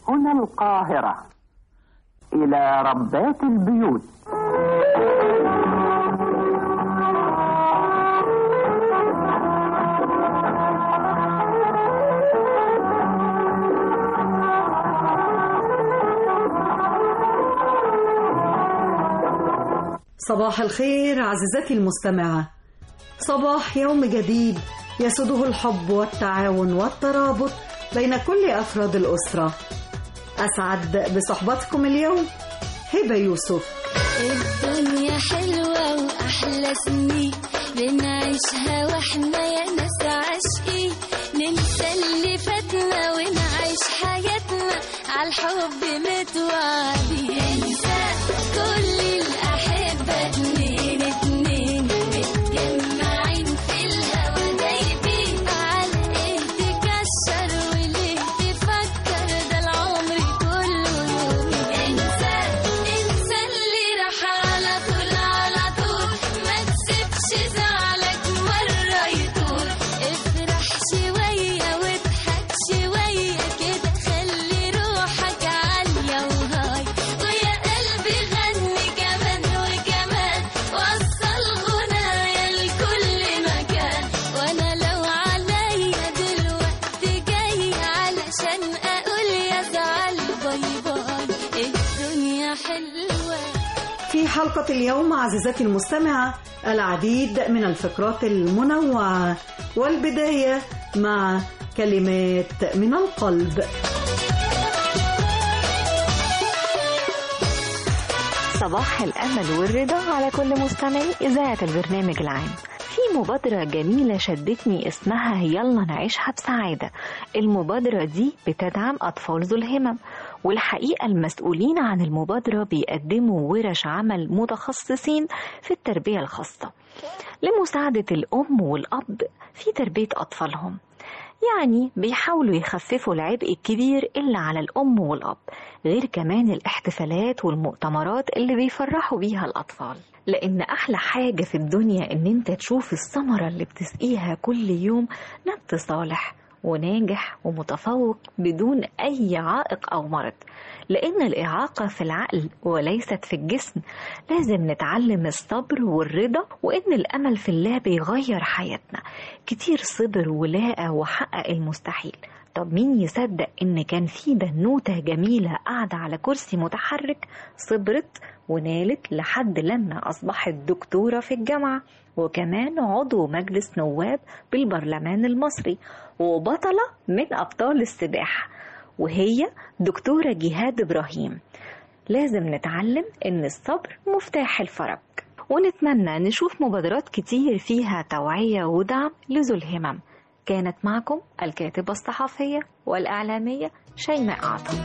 هنا القاهرة إلى ربات البيوت صباح الخير عزيزتي المستمعة صباح يوم جديد يسوده الحب والتعاون والترابط بين كل أفراد الأسرة أسعد بصحبتكم اليوم هبة يوسف الدنيا حلوة وأحلى سنين بنعيشها واحنا يا ناس عاشقين ننسى اللي فاتنا ونعيش حياتنا عالحب متوعدين انسى كل الأحبة اتنين اتنين متجمعين في الهوا دايبين على ايه تكشر وليه تفكر ده العمر كله يومين انسى انسى اللي راح على طول على طول ما تسيبش زعلك مرة يطول افرح شوية واضحك شوية كده خلي روحك عالية وهاي ويا قلبي غني كمان وكمان وصل غنايا لكل مكان وانا لو عليا دلوقتي جاي علشان اقول يا زعل باي باي الدنيا حلوه في حلقة اليوم عزيزتي المستمعة العديد من الفقرات المنوعة والبداية مع كلمات من القلب صباح الأمل والرضا على كل مستمعي إذاعة البرنامج العام في مبادرة جميلة شدتني اسمها يلا نعيشها بسعادة المبادرة دي بتدعم أطفال ذو الهمم والحقيقة المسؤولين عن المبادرة بيقدموا ورش عمل متخصصين في التربية الخاصة لمساعدة الأم والأب في تربية أطفالهم يعني بيحاولوا يخففوا العبء الكبير اللي على الأم والأب غير كمان الاحتفالات والمؤتمرات اللي بيفرحوا بيها الأطفال لأن أحلى حاجة في الدنيا إن أنت تشوف الثمرة اللي بتسقيها كل يوم نبت صالح وناجح ومتفوق بدون أي عائق أو مرض لأن الإعاقة في العقل وليست في الجسم لازم نتعلم الصبر والرضا وإن الأمل في الله بيغير حياتنا كتير صبر ولقى وحقق المستحيل طب مين يصدق إن كان في بنوتة جميلة قاعدة على كرسي متحرك صبرت ونالت لحد لما أصبحت دكتورة في الجامعة وكمان عضو مجلس نواب بالبرلمان المصري وبطلة من أبطال السباحة وهي دكتورة جهاد إبراهيم لازم نتعلم إن الصبر مفتاح الفرج ونتمنى نشوف مبادرات كتير فيها توعية ودعم لذو الهمم كانت معكم الكاتبة الصحفية والإعلامية شيماء عطا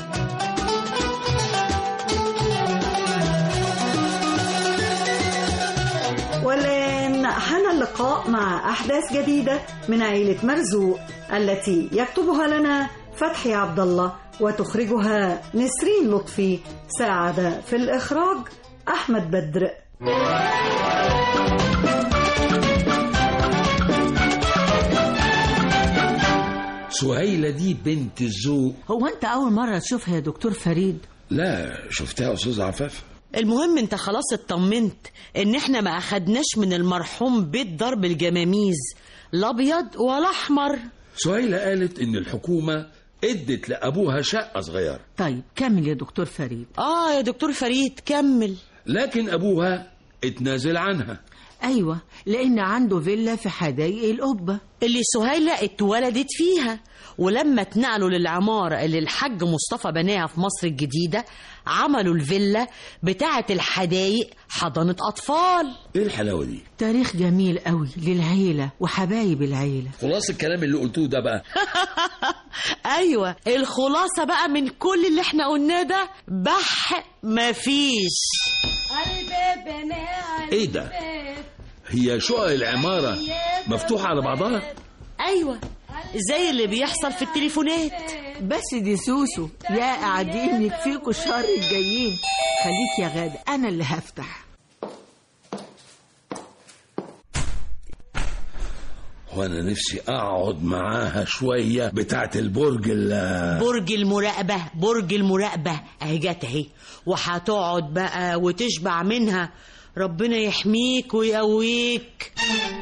والآن حان اللقاء مع أحداث جديدة من عيلة مرزوق التي يكتبها لنا فتحي عبد الله وتخرجها نسرين لطفي ساعد في الإخراج أحمد بدر سهيلة دي بنت الذوق هو انت اول مرة تشوفها يا دكتور فريد لا شفتها يا استاذ عفاف المهم انت خلاص اطمنت ان احنا ما اخدناش من المرحوم بيت ضرب الجماميز لا ابيض ولا احمر سهيلة قالت ان الحكومة ادت لابوها شقة صغيرة طيب كمل يا دكتور فريد اه يا دكتور فريد كمل لكن ابوها اتنازل عنها ايوه لان عنده فيلا في حدائق القبة اللي سهيلة اتولدت فيها ولما اتنقلوا للعمارة اللي الحاج مصطفى بناها في مصر الجديدة عملوا الفيلا بتاعة الحدايق حضانة أطفال ايه الحلاوة دي تاريخ جميل قوي للعيلة وحبايب العيلة خلاص الكلام اللي قلتوه ده بقى أيوة الخلاصة بقى من كل اللي احنا قلناه ده بح مفيش ايه ده هي شقق العمارة مفتوحة على بعضها أيوة زي اللي بيحصل في التليفونات بس دي سوسو يا قاعدين يكفيكوا الشر الجايين خليك يا غادة انا اللي هفتح وانا نفسي اقعد معاها شويه بتاعت البرج ال برج المراقبة برج المراقبة اهي جت اهي وهتقعد بقى وتشبع منها ربنا يحميك ويقويك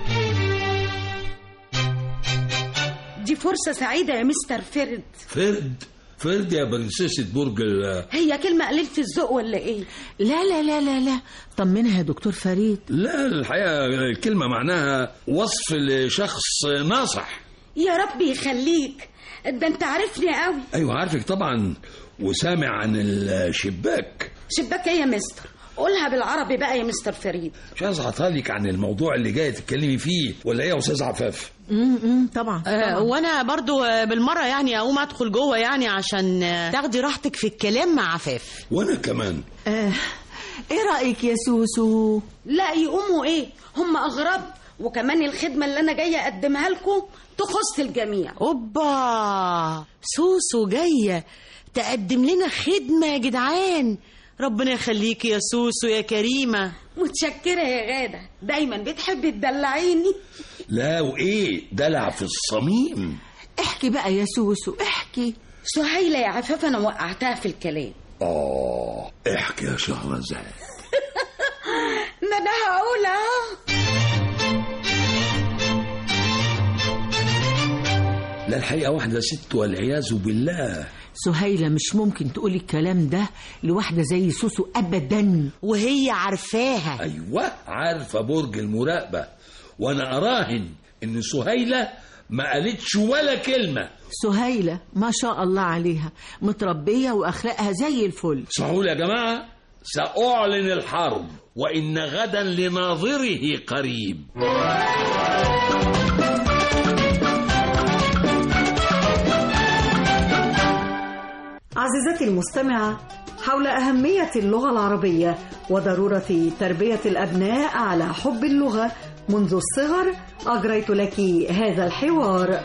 دي فرصة سعيدة يا مستر فرد فرد فرد يا برنسيسة برج ال هي كلمة قليلة الذوق ولا ايه لا لا لا لا لا طمنها يا دكتور فريد لا الحقيقه الكلمه معناها وصف لشخص ناصح يا رب يخليك ده انت عارفني قوي ايوه عارفك طبعا وسامع عن الشباك شباك ايه يا مستر قولها بالعربي بقى يا مستر فريد مش عايز اعطالك عن الموضوع اللي جاي تتكلمي فيه ولا ايه يا استاذ عفاف امم طبعا آه، طبعا. وانا برضو آه، بالمرة يعني اقوم ادخل جوه يعني عشان آه، تاخدي راحتك في الكلام مع عفاف وانا كمان آه. ايه رايك يا سوسو لا يقوموا ايه هم اغراب وكمان الخدمة اللي انا جاية اقدمها لكم تخص الجميع اوبا سوسو جاية تقدم لنا خدمة يا جدعان ربنا يخليكي يا سوسو يا كريمة متشكرة يا غادة دايما بتحبي تدلعيني لا وايه دلع في الصميم احكي بقى يا سوسو احكي سهيلة يا عفاف انا وقعتها في الكلام اه احكي يا شهرزاد ما انا هقول اهو لا الحقيقه واحده ست والعياذ بالله سهيلة مش ممكن تقولي الكلام ده لواحدة زي سوسو أبدا وهي عارفاها ايوه عارفه برج المراقبه وانا اراهن ان سهيله ما قالتش ولا كلمه سهيلة ما شاء الله عليها متربية وأخلاقها زي الفل صحوا يا جماعه ساعلن الحرب وان غدا لناظره قريب عزيزتي المستمعة حول أهمية اللغة العربية وضرورة تربية الأبناء على حب اللغة منذ الصغر أجريت لك هذا الحوار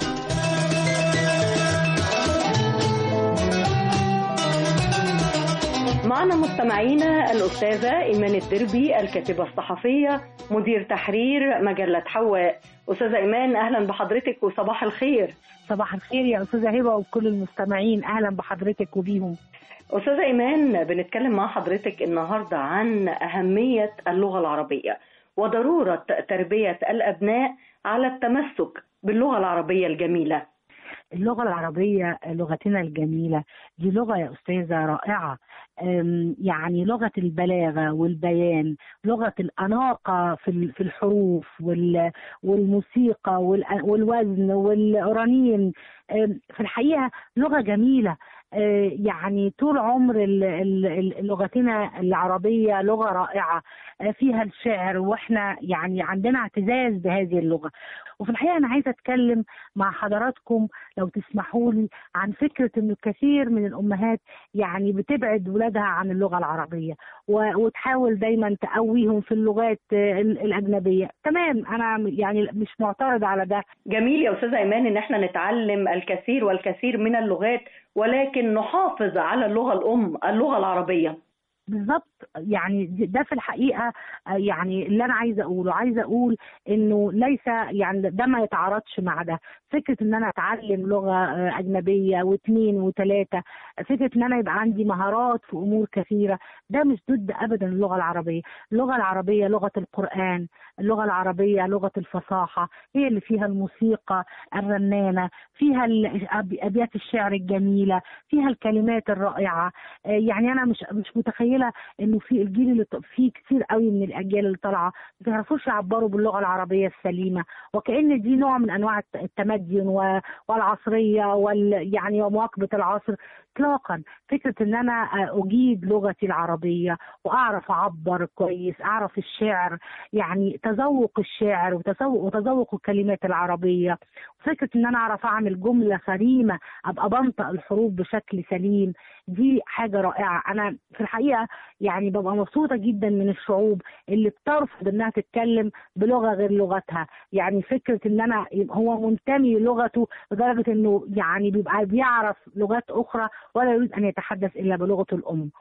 معنا مستمعينا الأستاذة إيمان الدربي الكاتبة الصحفية مدير تحرير مجلة حواء أستاذة إيمان أهلا بحضرتك وصباح الخير صباح الخير يا أستاذة هبة وكل المستمعين أهلا بحضرتك وبيهم أستاذة إيمان بنتكلم مع حضرتك النهاردة عن أهمية اللغة العربية وضرورة تربية الأبناء على التمسك باللغة العربية الجميلة اللغة العربية لغتنا الجميلة دي لغة يا أستاذة رائعة أم، يعني لغة البلاغة والبيان لغة الأناقة في ال- في الحروف وال- والموسيقى والأ- والوزن والأورانين أم، في الحقيقة لغة جميلة أه، يعني طول عمر ال- ال- ال- لغتنا العربية لغة رائعة أه، فيها الشعر واحنا يعني عندنا اعتزاز بهذه اللغة وفي الحقيقة أنا عايزة أتكلم مع حضراتكم لو تسمحوا لي عن فكرة إنه الكثير من الأمهات يعني بتبعد ولادها عن اللغة العربية و- وتحاول دايما تقويهم في اللغات آه، ال- الأجنبية تمام أنا يعني مش معترض على ده جميل يا أستاذة إيمان إن احنا نتعلم الكثير والكثير من اللغات ولكن نحافظ على اللغة الأم اللغة العربية بالظبط يعني ده في الحقيقه آه، يعني اللي انا عايزه اقوله عايزه اقول انه ليس يعني ده ما يتعارضش مع ده فكره ان انا اتعلم لغه آه، اجنبيه واثنين وثلاثه فكره ان انا يبقى عندي مهارات في امور كثيره ده مش ضد ابدا اللغه العربيه اللغه العربيه لغه القران اللغه العربيه لغه الفصاحه هي اللي فيها الموسيقى الرنانه فيها ال- أب- ابيات الشعر الجميله فيها الكلمات الرائعه آه، يعني انا مش مش متخيله انه في الجيل اللي ط- في كتير قوي من الاجيال اللي طالعه ما بيعرفوش يعبروا باللغه العربيه السليمه وكأن دي نوع من انواع الت- التمدن و- والعصريه وال يعني ومواكبه العصر اطلاقا فكره ان انا آه، اجيد لغتي العربيه واعرف اعبر كويس اعرف الشعر يعني تذوق الشعر وتذوق وتذوق الكلمات العربيه فكره ان انا اعرف اعمل جمله سليمه ابقى بنطق الحروف بشكل سليم دي حاجه رائعه انا في الحقيقه يعني ببقى مبسوطه جدا من الشعوب اللي بترفض انها تتكلم بلغه غير لغتها يعني فكره ان انا يبقى هو منتمي للغته لدرجه انه يعني بيبقى بيعرف لغات اخرى ولا يريد ان يتحدث الا بلغته الام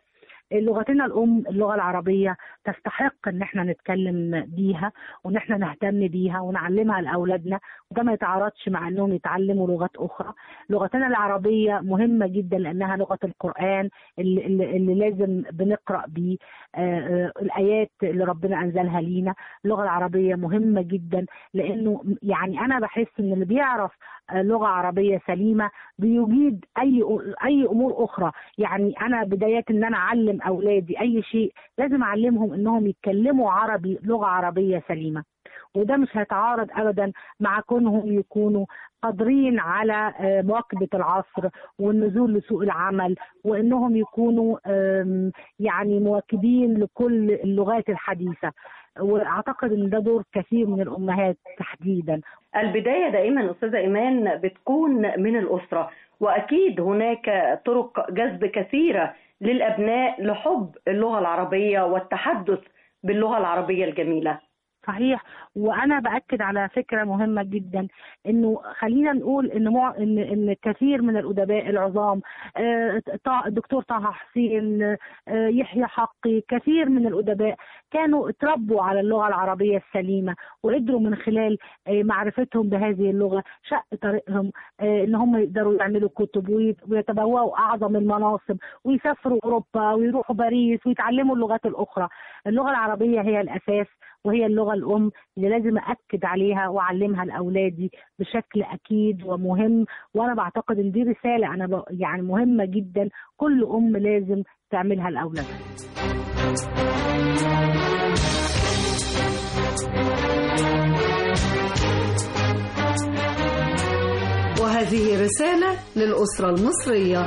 لغتنا الام اللغه العربيه تستحق ان احنا نتكلم بيها وان احنا نهتم بيها ونعلمها لاولادنا وده ما يتعارضش مع انهم يتعلموا لغات اخرى لغتنا العربيه مهمه جدا لانها لغه القران اللي, اللي اللي لازم بنقرا بيه آه، آه، الايات اللي ربنا انزلها لينا اللغه العربيه مهمه جدا لانه يعني انا بحس ان اللي بيعرف آه، لغه عربيه سليمه بيجيد اي اي امور اخرى يعني انا بدايه ان انا اعلم اولادي اي شيء لازم اعلمهم انهم يتكلموا عربي لغه عربيه سليمه وده مش هيتعارض ابدا مع كونهم يكونوا قادرين على آه، مواكبه العصر والنزول لسوق العمل وانهم يكونوا آم، يعني مواكبين لكل اللغات الحديثه واعتقد ان ده دور كثير من الامهات تحديدا البداية دائما أستاذة إيمان بتكون من الأسرة وأكيد هناك طرق جذب كثيرة للأبناء لحب اللغة العربية والتحدث باللغة العربية الجميلة صحيح وانا باكد على فكره مهمه جدا انه خلينا نقول ان مع... ان ان كثير من الادباء العظام آه، طه- الدكتور طه حسين آه، يحيى حقي كثير من الادباء كانوا اتربوا على اللغه العربيه السليمه وقدروا من خلال آه، معرفتهم بهذه اللغه شق طريقهم آه، ان هم يقدروا يعملوا كتب وي- ويتبوأوا اعظم المناصب ويسافروا اوروبا ويروحوا باريس ويتعلموا اللغات الاخرى اللغه العربيه هي الاساس وهي اللغه الام اللي لازم اكد عليها واعلمها لاولادي بشكل اكيد ومهم وانا بعتقد ان دي رساله انا ب... يعني مهمه جدا كل ام لازم تعملها لاولادها وهذه رسالة للأسرة المصرية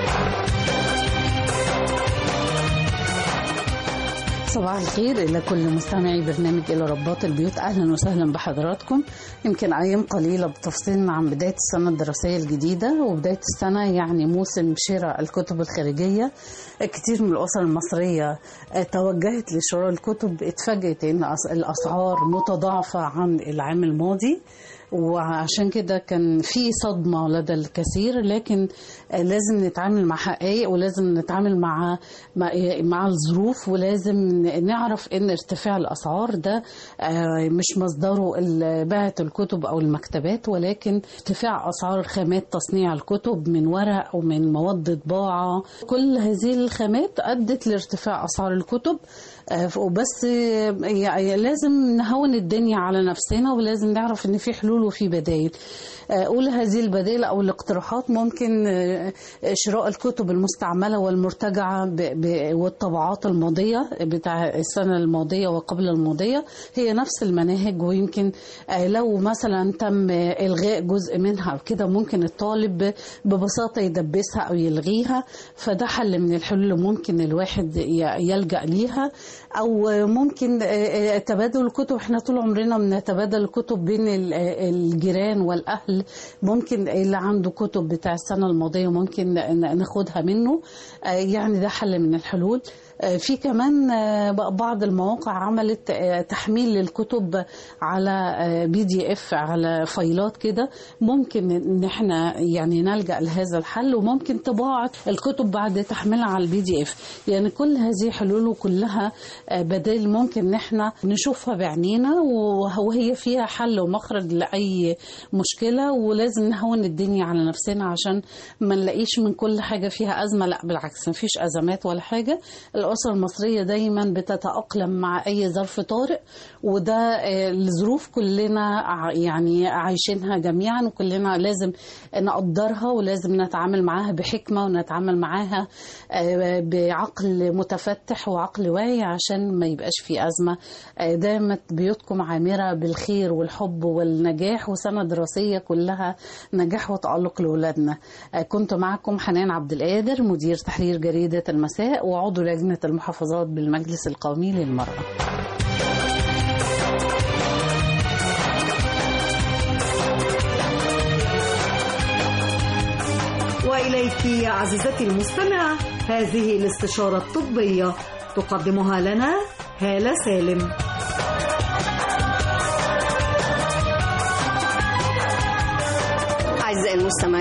صباح الخير إلى كل مستمعي برنامج إلى رباط البيوت أهلا وسهلا بحضراتكم يمكن أيام قليلة بتفصلنا عن بداية السنة الدراسية الجديدة وبداية السنة يعني موسم شراء الكتب الخارجية كتير من الأسر المصرية آه، توجهت لشراء الكتب اتفاجئت إن أس- الأسعار متضاعفة عن العام الماضي وعشان كده كان في صدمة لدى الكثير لكن آه، لازم نتعامل مع حقائق ولازم نتعامل مع مع, مع الظروف ولازم نعرف ان ارتفاع الاسعار ده آه، مش مصدره ال- بيعة الكتب او المكتبات ولكن ارتفاع اسعار خامات تصنيع الكتب من ورق ومن مواد طباعة كل هذه الخامات ادت لارتفاع اسعار الكتب آه، وبس آه، يعني لازم نهون الدنيا على نفسنا ولازم نعرف ان في حلول وفي بدائل آه، أولى هذه البدائل أو الاقتراحات ممكن آه، شراء الكتب المستعملة والمرتجعة ب- ب- والطبعات الماضية بتاع السنة الماضية وقبل الماضية هي نفس المناهج ويمكن آه، لو مثلا تم آه، إلغاء جزء منها أو كده ممكن الطالب ببساطة يدبسها أو يلغيها فده حل من الحلول اللي ممكن الواحد ي- يلجأ ليها أو آه، ممكن آه، آه، تبادل الكتب احنا طول عمرنا بنتبادل الكتب بين ال- آه، الجيران والأهل ممكن اللي عنده كتب بتاع السنة الماضية ممكن ن- ناخدها منه آه، يعني ده حل من الحلول آه، في كمان آه، بعض المواقع عملت آه، تحميل للكتب على بي دي اف على فايلات كده ممكن ان احنا يعني نلجا لهذا الحل وممكن طباعه الكتب بعد تحميلها على البي دي اف يعني كل هذه حلول وكلها آه، بدائل ممكن ان احنا نشوفها بعينينا وه- وهي فيها حل ومخرج لاي مشكله ولازم نهون الدنيا على نفسنا عشان ما نلاقيش من كل حاجه فيها ازمه لا بالعكس مفيش ازمات ولا حاجه الاسره المصريه دايما بتتاقلم مع اي ظرف طارئ وده آه، الظروف كلنا ع- يعني عايشينها جميعا وكلنا لازم نقدرها ولازم نتعامل معاها بحكمه ونتعامل معاها آه، بعقل متفتح وعقل واعي عشان ما يبقاش في ازمه آه، دامت بيوتكم عامره بالخير والحب والنجاح وسنه دراسيه كلها نجاح وتالق لاولادنا آه، كنت معكم حنان عبد القادر مدير تحرير جريده المساء وعضو لجنه المحافظات بالمجلس القومي للمراه وإليك يا عزيزتي المستمعة هذه الاستشارة الطبية تقدمها لنا هالة سالم أعزائي المستمعين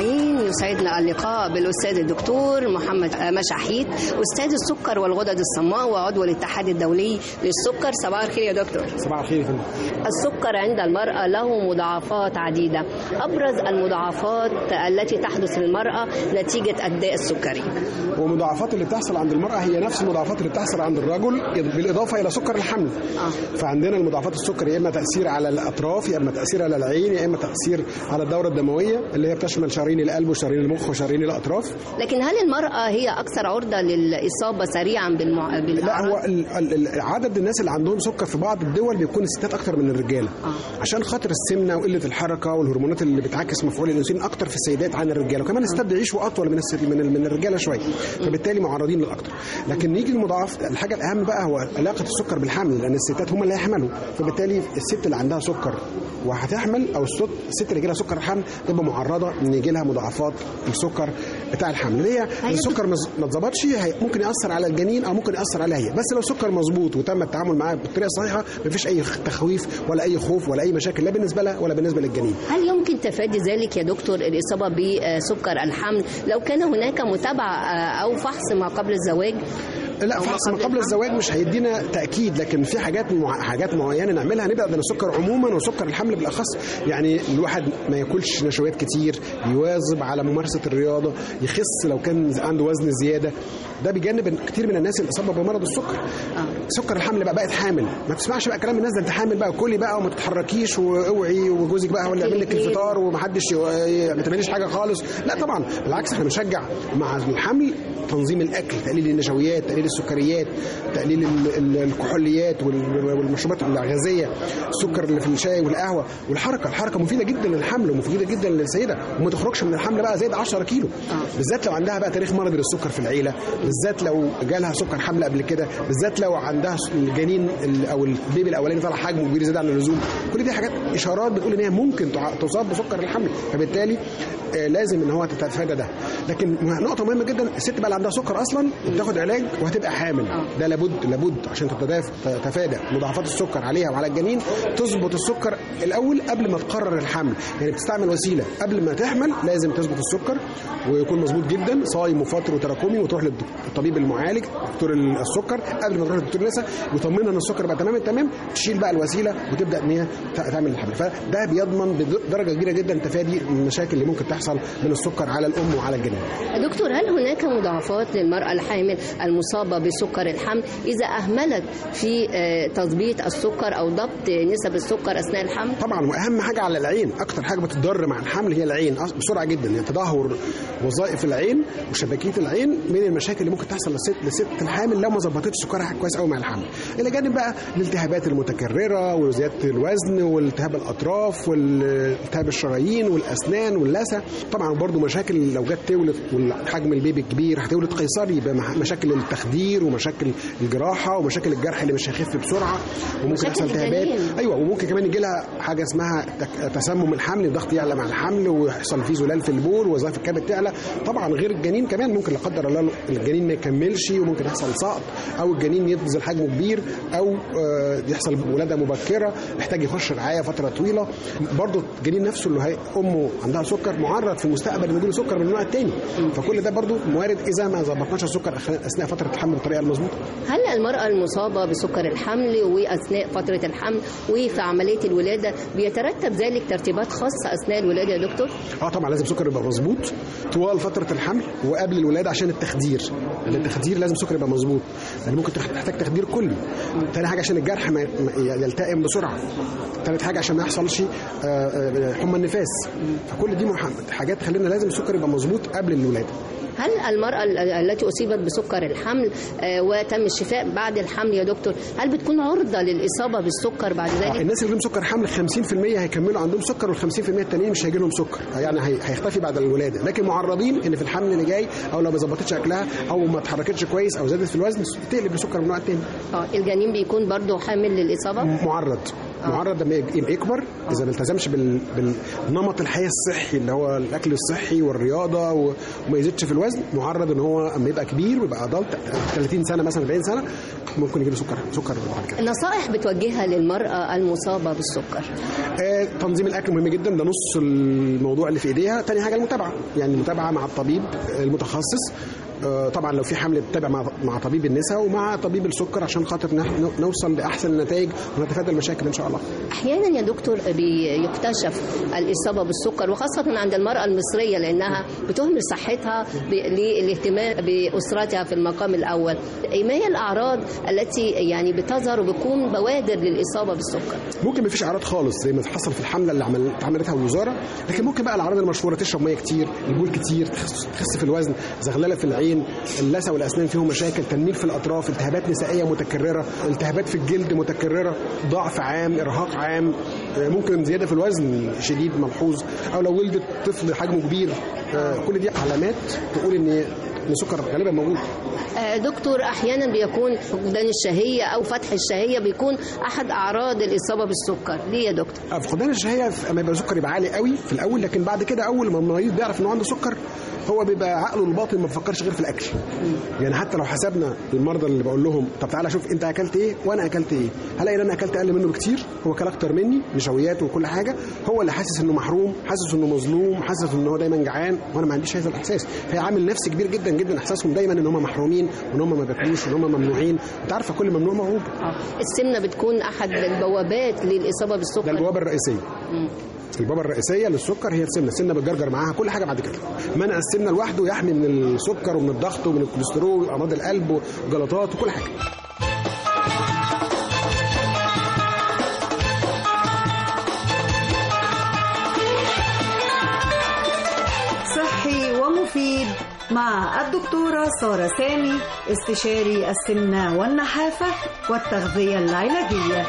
يسعدنا اللقاء بالأستاذ الدكتور محمد مشاحيت أستاذ السكر والغدد الصماء وعضو الاتحاد الدولي للسكر صباح الخير يا دكتور صباح الخير يا فندم السكر عند المرأة له مضاعفات عديدة أبرز المضاعفات التي تحدث للمرأة نتيجة الداء السكري والمضاعفات اللي بتحصل عند المرأة هي نفس المضاعفات اللي بتحصل عند الرجل بالإضافة إلى سكر الحمل آه. فعندنا المضاعفات السكر يا إما تأثير على الأطراف يا إما تأثير على العين يا إما تأثير على الدورة الدموية اللي هي بتشمل شرايين القلب وشرايين المخ وشرايين الأطراف لكن هل المرأة هي أكثر عرضة للإصابة سريعا بالمع... لا بالأعراض؟ هو ال- ال- ال- عدد الناس اللي عندهم سكر في بعض الدول بيكون الستات اكتر من الرجاله آه. عشان خاطر السمنه وقله الحركه والهرمونات اللي بتعكس مفعول الانسولين اكتر في السيدات عن الرجاله وكمان الستات بيعيشوا اطول من الس- من ال- من الرجاله شويه فبالتالي معرضين للاكتر لكن نيجي المضاعف الحاجه الاهم بقى هو علاقه السكر بالحمل لان الستات هم اللي هيحملوا فبالتالي الست اللي عندها سكر وهتحمل او الست الست اللي يجي لها سكر الحمل تبقى معرضه ان يجي لها مضاعفات السكر بتاع الحمل اللي هي السكر مز- ما اتظبطش هي- ممكن ياثر على الجنين او ممكن ياثر عليها هي بس لو السكر مظبوط وتم التعامل معاه بالطريقه الصحيحه مفيش اي تخويف ولا اي خوف ولا اي مشاكل لا بالنسبه لها ولا بالنسبه للجنين هل يمكن تفادي ذلك يا دكتور الإصابة بسكر الحمل لو كان هناك متابعة آه، أو فحص ما قبل الزواج؟ لا أو فحص ما قبل قبل الزواج مش هيدينا تاكيد لكن في حاجات مع... حاجات معينه نعملها نبعد عن السكر عموما وسكر الحمل بالاخص يعني الواحد ما ياكلش نشويات كتير يواظب على ممارسه الرياضه يخس لو كان عنده وزن زياده ده بيجنب كتير من الناس الاصابه بمرض السكر سكر الحمل بقى بقت حامل ما تسمعش بقى كلام الناس ده انت حامل بقى كلي بقى وما تتحركيش واوعي وجوزك بقى هو اللي يعمل لك الفطار ومحدش ي- ما تعمليش حاجه خالص لا طبعا بالعكس احنا بنشجع مع الحمل تنظيم الاكل تقليل النشويات تقليل السكريات تقليل ال- ال- الكحوليات وال- والمشروبات الغازيه السكر اللي في الشاي والقهوه والحركه الحركه مفيده جدا للحمل ومفيده جدا للسيده وما تخرجش من الحمل بقى زايد 10 كيلو بالذات لو عندها بقى تاريخ مرضي للسكر في العيله بالذات لو جالها سكر حمل قبل كده بالذات لو عندها الجنين ال- او البيبي الاولاني طلع حجمه كبير زياده عن اللزوم كل دي حاجات اشارات بتقول ان هي ممكن تع- تصاب بسكر الحمل فبالتالي آه، لازم ان هو تتفادى ده لكن نقطه مهمه جدا الست بقى اللي عندها سكر اصلا بتاخد علاج وهتبقى حامل ده لابد لابد عشان تتداف- تتفادى مضاعفات السكر عليها وعلى الجنين تظبط السكر الاول قبل ما تقرر الحمل يعني بتستعمل وسيله قبل ما تحمل لازم تظبط السكر ويكون مظبوط جدا صايم وفاطر وتراكمي وتروح للطبيب المعالج دكتور السكر قبل ما تروح للدكتور النساء ويطمنها ان السكر بقى تمام التمام تشيل بقى الوسيله وتبدا ان هي ت- تعمل الحمل فده بيضمن بدرجه كبيره جدا تفادي المشاكل اللي ممكن تحصل من السكر على الام وعلى الجنين دكتور هل هناك مضاعفات للمرأة الحامل المصابة بسكر الحمل إذا أهملت في آه، تظبيط السكر أو ضبط نسب السكر أثناء الحمل؟ طبعا واهم حاجه على العين اكتر حاجه بتضر مع الحمل هي العين أص- بسرعه جدا يعني تدهور وظائف العين وشبكيه العين من المشاكل اللي ممكن تحصل للست للست الحامل لو ما ظبطتش سكرها كويس قوي مع الحمل الى جانب بقى الالتهابات المتكرره وزياده الوزن والتهاب الاطراف والتهاب الشرايين والاسنان واللثه طبعا برضو مشاكل لو جت تولد والحجم البيبي كبير هتولد قيصري يبقى مح- مشاكل التخدير ومشاكل الجراحه ومشاكل الجرح اللي مش هيخف بسرعه وممكن مشاكل يحصل التهابات الجنين. ايوه وممكن كمان يجي لها حاجه اسمها تك- تسمم الحمل الضغط يعلى مع الحمل ويحصل فيه زلال في البول وظائف الكبد تعلى طبعا غير الجنين كمان ممكن لا قدر الله الجنين ما يكملش وممكن يحصل سقط او الجنين ينزل حجمه كبير او آه، يحصل ولاده مبكره محتاج يخش رعايه فتره طويله برضه الجنين نفسه اللي هي امه عندها سكر معرض في المستقبل انه يجيله سكر من النوع الثاني فكل ده برضه وارد اذا ما ظبطناش السكر أخ- اثناء فتره الحمل بالطريقه المظبوطه هل المرأة المصابة بسكر الحمل وأثناء فترة الحمل وفي عملية الولادة بيترتب ذلك ترتيبات خاصة أثناء الولادة يا دكتور؟ اه طبعا لازم السكر يبقى مظبوط طوال فتره الحمل وقبل الولاده عشان التخدير لان التخدير لازم السكر يبقى مظبوط لان ممكن تح- تحتاج تخدير كلي تاني حاجه عشان الجرح ما ما يلتئم بسرعه تالت حاجه عشان ما يحصلش آه، آه، حمى النفاس فكل دي مح- حاجات تخلينا لازم السكر يبقى مظبوط قبل الولاده هل المرأة ال- التي أصيبت بسكر الحمل آه، وتم الشفاء بعد الحمل يا دكتور هل بتكون عرضة للإصابة بالسكر بعد آه، ذلك؟ الناس اللي عندهم سكر حمل 50% هيكملوا عندهم سكر وال50% التانيين مش هيجي لهم سكر يعني هي- هيختفي بعد الولاده لكن معرضين ان في الحمل اللي جاي او لو ما ظبطتش اكلها او ما اتحركتش كويس او زادت في الوزن تقلب لسكر من النوع التاني اه الجنين بيكون برضو حامل للإصابة؟ معرض معرض لما يج- يبقى يكبر اذا ما التزمش بال... بالنمط الحياه الصحي اللي هو الاكل الصحي والرياضه و... وما يزيدش في الوزن معرض ان هو اما يبقى كبير ويبقى ادلت 30 سنه مثلا 40 سنه ممكن يجيله سكر سكر بعد كده نصائح بتوجهها للمرأة المصابة بالسكر آه، تنظيم الاكل مهم جدا ده نص الموضوع اللي في ايديها تاني حاجه المتابعه يعني المتابعه مع الطبيب المتخصص آه، طبعا لو في حمل بتتابع مع مع طبيب النساء ومع طبيب السكر عشان خاطر نح- نوصل لاحسن النتائج ونتفادى المشاكل ان شاء الله احيانا يا دكتور بيكتشف الاصابه بالسكر وخاصه عند المراه المصريه لانها بتهمل صحتها ب- للاهتمام باسرتها في المقام الاول ما هي الاعراض التي يعني بتظهر وبتكون بوادر للاصابه بالسكر ممكن مفيش اعراض خالص زي ما حصل في الحمله اللي عمل عملتها الوزاره لكن ممكن بقى الاعراض المشهوره تشرب ميه كتير البول كتير تخس تخس في الوزن زغلله في العين اللثه والاسنان فيهم مشاكل تنميل في الاطراف التهابات نسائيه متكرره التهابات في الجلد متكرره ضعف عام ارهاق عام آه، ممكن زياده في الوزن شديد ملحوظ او لو ولدت طفل حجمه كبير آه، كل دي علامات تقول ان ان السكر غالبا موجود آه، دكتور احيانا بيكون فقدان الشهيه او فتح الشهيه بيكون احد اعراض الاصابه بالسكر ليه يا دكتور فقدان الشهيه في- اما يبقى السكر يبقى عالي قوي في الاول لكن بعد كده اول ما المريض بيعرف انه عنده سكر هو بيبقى عقله الباطن ما بيفكرش غير في الاكل يعني حتى لو حسبنا المرضى اللي بقول لهم طب تعالى شوف انت اكلت ايه وانا اكلت ايه هلاقي ان انا اكلت اقل منه بكتير هو كل اكتر مني نشويات وكل حاجه هو اللي حاسس انه محروم حاسس انه مظلوم حاسس انه هو دايما جعان وانا ما عنديش هذا الاحساس هي عامل نفسي كبير جدا جدا احساسهم دايما ان هم محرومين وان هم ما بياكلوش وان هم ممنوعين انت عارفه كل ممنوع موهوب السمنه بتكون احد البوابات للاصابه بالسكر ده البوابه الرئيسيه مم. البوابه الرئيسيه للسكر هي السمنه السمنه بتجرجر معاها كل حاجه بعد كده منع السمنه لوحده يحمي من السكر ومن الضغط ومن الكوليسترول وامراض القلب وجلطات وكل حاجه صحي ومفيد مع الدكتورة سارة سامي استشاري السمنة والنحافة والتغذية العلاجية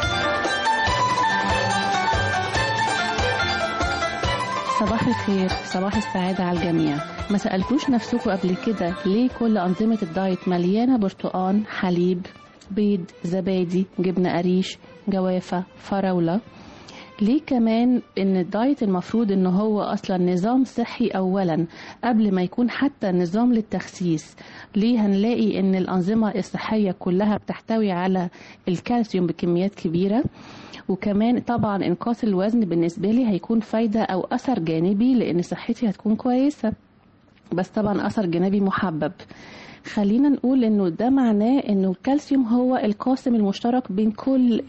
صباح الخير صباح السعادة على الجميع ما سألتوش نفسكم قبل كده ليه كل أنظمة الدايت مليانة برتقان حليب بيض زبادي جبنة قريش جوافة فراولة ليه كمان ان الدايت المفروض ان هو اصلا نظام صحي اولا قبل ما يكون حتى نظام للتخسيس ليه هنلاقي ان الانظمه الصحيه كلها بتحتوي على الكالسيوم بكميات كبيره وكمان طبعا انقاص الوزن بالنسبه لي هيكون فايده او اثر جانبي لان صحتي هتكون كويسه بس طبعا اثر جانبي محبب خلينا نقول انه ده معناه انه الكالسيوم هو القاسم المشترك بين كل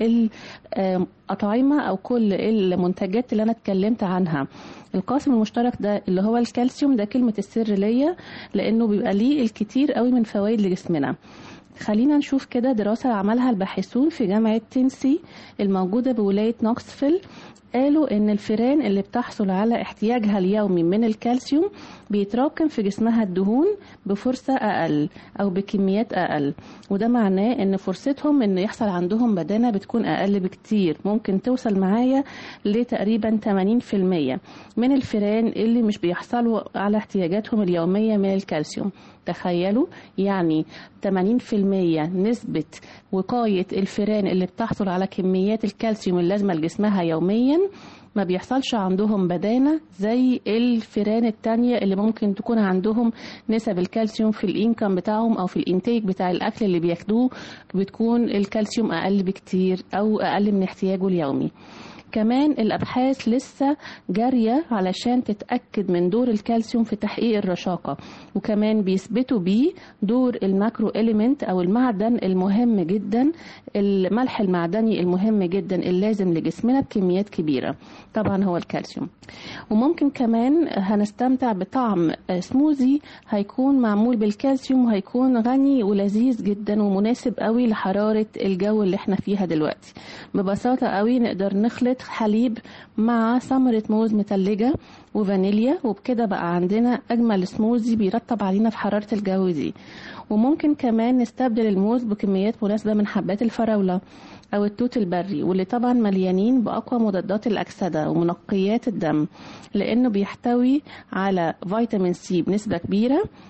الأطعمة او كل المنتجات اللي انا اتكلمت عنها القاسم المشترك ده اللي هو الكالسيوم ده كلمة السر ليا لانه بيبقى ليه الكتير قوي من فوائد لجسمنا خلينا نشوف كده دراسة عملها الباحثون في جامعة تينسي الموجودة بولاية نوكسفيل قالوا ان الفئران اللي بتحصل على احتياجها اليومي من الكالسيوم بيتراكم في جسمها الدهون بفرصة اقل او بكميات اقل وده معناه ان فرصتهم ان يحصل عندهم بدانة بتكون اقل بكتير ممكن توصل معايا لتقريبا 80% من الفئران اللي مش بيحصلوا على احتياجاتهم اليومية من الكالسيوم تخيلوا يعني 80% نسبة وقاية الفئران اللي بتحصل على كميات الكالسيوم اللازمة لجسمها يوميا ما بيحصلش عندهم بدانة زي الفئران التانية اللي ممكن تكون عندهم نسب الكالسيوم في الانكم بتاعهم او في الانتاج بتاع الاكل اللي بياخدوه بتكون الكالسيوم اقل بكتير او اقل من احتياجه اليومي كمان الأبحاث لسه جارية علشان تتأكد من دور الكالسيوم في تحقيق الرشاقة وكمان بيثبتوا بيه دور الماكرو إليمنت أو المعدن المهم جدا الملح المعدني المهم جدا اللازم لجسمنا بكميات كبيرة طبعا هو الكالسيوم وممكن كمان هنستمتع بطعم سموزي هيكون معمول بالكالسيوم وهيكون غني ولذيذ جدا ومناسب قوي لحرارة الجو اللي احنا فيها دلوقتي ببساطة قوي نقدر نخلط حليب مع ثمرة موز متلجة وفانيليا وبكده بقى عندنا أجمل سموزي بيرطب علينا في حرارة الجو دي وممكن كمان نستبدل الموز بكميات مناسبة من حبات الفراولة أو التوت البري واللي طبعا مليانين بأقوى مضادات الأكسدة ومنقيات الدم لأنه بيحتوي على فيتامين سي بنسبة كبيرة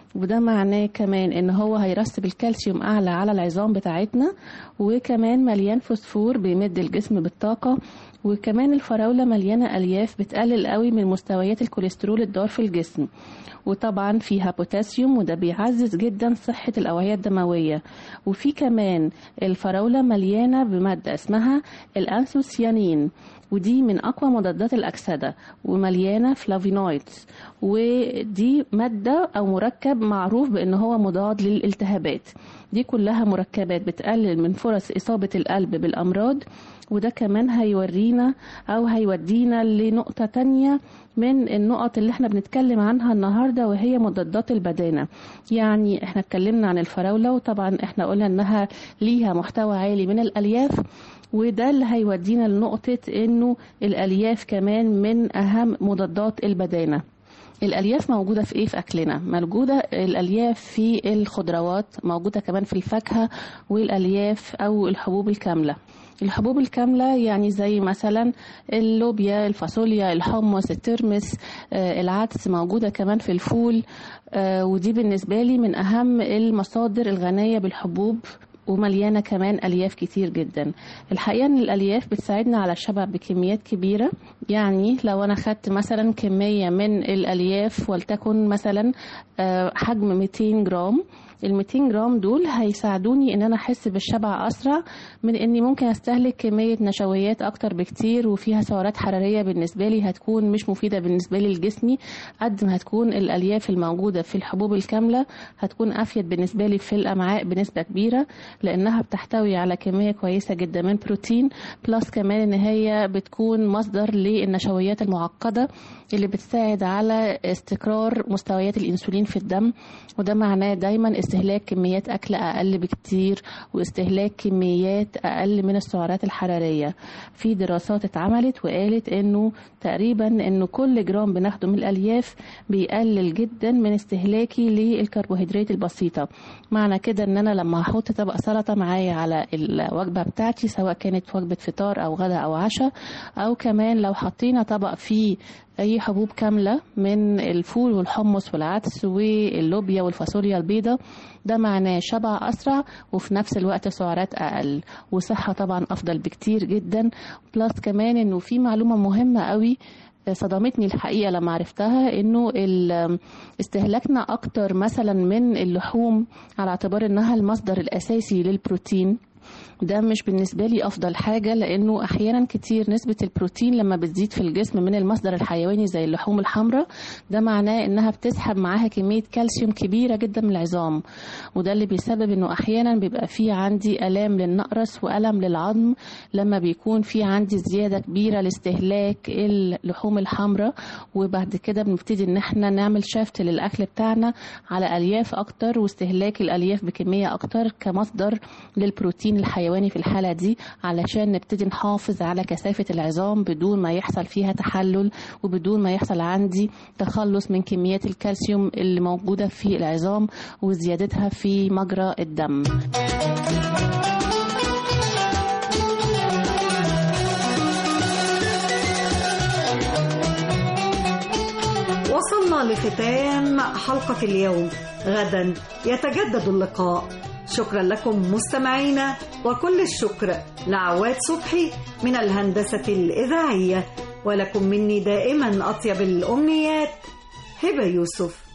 وده معناه كمان ان هو هيرسب الكالسيوم اعلى على العظام بتاعتنا وكمان مليان فوسفور بيمد الجسم بالطاقة وكمان الفراولة مليانة ألياف بتقلل قوي من مستويات الكوليسترول الضار في الجسم وطبعا فيها بوتاسيوم وده بيعزز جدا صحة الأوعية الدموية وفي كمان الفراولة مليانة بمادة اسمها الأنثوسيانين ودي من أقوى مضادات الأكسدة ومليانة فلافينويدز ودي مادة أو مركب معروف بأن هو مضاد للالتهابات دي كلها مركبات بتقلل من فرص إصابة القلب بالأمراض وده كمان هيورينا أو هيودينا لنقطة تانية من النقط اللي احنا بنتكلم عنها النهاردة وهي مضادات البدانة يعني احنا اتكلمنا عن الفراولة وطبعا احنا قلنا انها ليها محتوى عالي من الألياف وده اللي هيودينا لنقطة انه الألياف كمان من أهم مضادات البدانة الألياف موجودة في إيه في أكلنا؟ موجودة الألياف في الخضروات موجودة كمان في الفاكهة والألياف أو الحبوب الكاملة الحبوب الكاملة يعني زي مثلا اللوبيا الفاصوليا الحمص الترمس آه، العدس موجودة كمان في الفول آه، ودي بالنسبة لي من أهم المصادر الغنية بالحبوب ومليانة كمان ألياف كتير جدا الحقيقة أن الألياف بتساعدنا على الشبع بكميات كبيرة يعني لو أنا خدت مثلا كمية من الألياف ولتكن مثلا آه، حجم 200 جرام ال 200 جرام دول هيساعدوني ان انا احس بالشبع اسرع من اني ممكن استهلك كميه نشويات اكتر بكتير وفيها سعرات حراريه بالنسبه لي هتكون مش مفيده بالنسبه لي لجسمي قد ما هتكون الالياف الموجوده في الحبوب الكامله هتكون افيد بالنسبه لي في الامعاء بنسبه كبيره لانها بتحتوي على كميه كويسه جدا من بروتين بلس كمان ان هي بتكون مصدر للنشويات المعقده اللي بتساعد على استقرار مستويات الانسولين في الدم وده معناه دايما استهلاك كميات اكل اقل بكتير واستهلاك كميات اقل من السعرات الحراريه في دراسات اتعملت وقالت انه تقريبا انه كل جرام بناخده من الالياف بيقلل جدا من استهلاكي للكربوهيدرات البسيطه معنى كده ان انا لما هحط طبق سلطه معايا على الوجبه بتاعتي سواء كانت وجبه فطار او غدا او عشاء او كمان لو حطينا طبق فيه اي حبوب كامله من الفول والحمص والعدس واللوبيا والفاصوليا البيضاء ده معناه شبع اسرع وفي نفس الوقت سعرات اقل وصحه طبعا افضل بكتير جدا بلس كمان انه في معلومه مهمه قوي صدمتني الحقيقه لما عرفتها انه ال- استهلاكنا اكتر مثلا من اللحوم على اعتبار انها المصدر الاساسي للبروتين ده مش بالنسبة لي أفضل حاجة لأنه أحيانا كتير نسبة البروتين لما بتزيد في الجسم من المصدر الحيواني زي اللحوم الحمراء ده معناه إنها بتسحب معاها كمية كالسيوم كبيرة جدا من العظام وده اللي بيسبب إنه أحيانا بيبقى في عندي آلام للنقرس وألم للعظم لما بيكون في عندي زيادة كبيرة لاستهلاك اللحوم الحمراء وبعد كده بنبتدي إن احنا نعمل شفت للأكل بتاعنا على ألياف أكتر واستهلاك الألياف بكمية أكتر كمصدر للبروتين الحيواني في الحالة دي علشان نبتدي نحافظ على كثافة العظام بدون ما يحصل فيها تحلل وبدون ما يحصل عندي تخلص من كميات الكالسيوم اللي موجودة في العظام وزيادتها في مجرى الدم وصلنا لختام حلقة اليوم غدا يتجدد اللقاء شكرا لكم مستمعينا وكل الشكر لعواد صبحي من الهندسة الإذاعية ولكم مني دائما أطيب الأمنيات هبة يوسف